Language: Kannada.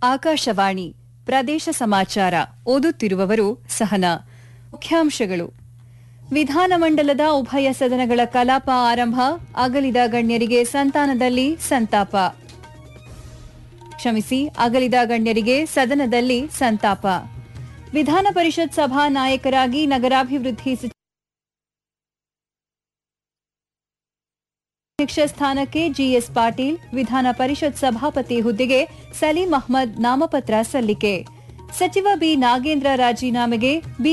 ಆಕಾಶವಾಣಿ ಪ್ರದೇಶ ಸಮಾಚಾರ ಓದುತ್ತಿರುವವರು ಸಹನಾ ಮುಖ್ಯಾಂಶಗಳು ವಿಧಾನಮಂಡಲದ ಉಭಯ ಸದನಗಳ ಕಲಾಪ ಆರಂಭ ಅಗಲಿದ ಗಣ್ಯರಿಗೆ ಸಂತಾನದಲ್ಲಿ ಸಂತಾಪ ಕ್ಷಮಿಸಿ ಅಗಲಿದ ಗಣ್ಯರಿಗೆ ಸದನದಲ್ಲಿ ಸಂತಾಪ ವಿಧಾನ ಪರಿಷತ್ ಸಭಾ ನಾಯಕರಾಗಿ ನಗರಾಭಿವೃದ್ಧಿ ಸಚಿವ ಅಧ್ಯಕ್ಷ ಸ್ಥಾನಕ್ಕೆ ಜಿಎಸ್ ಪಾಟೀಲ್ ವಿಧಾನ ಪರಿಷತ್ ಸಭಾಪತಿ ಹುದ್ದೆಗೆ ಸಲೀಂ ಅಹ್ಮದ್ ನಾಮಪತ್ರ ಸಲ್ಲಿಕೆ ಸಚಿವ ಬಿ ನಾಗೇಂದ್ರ ರಾಜೀನಾಮೆಗೆ ಬಿ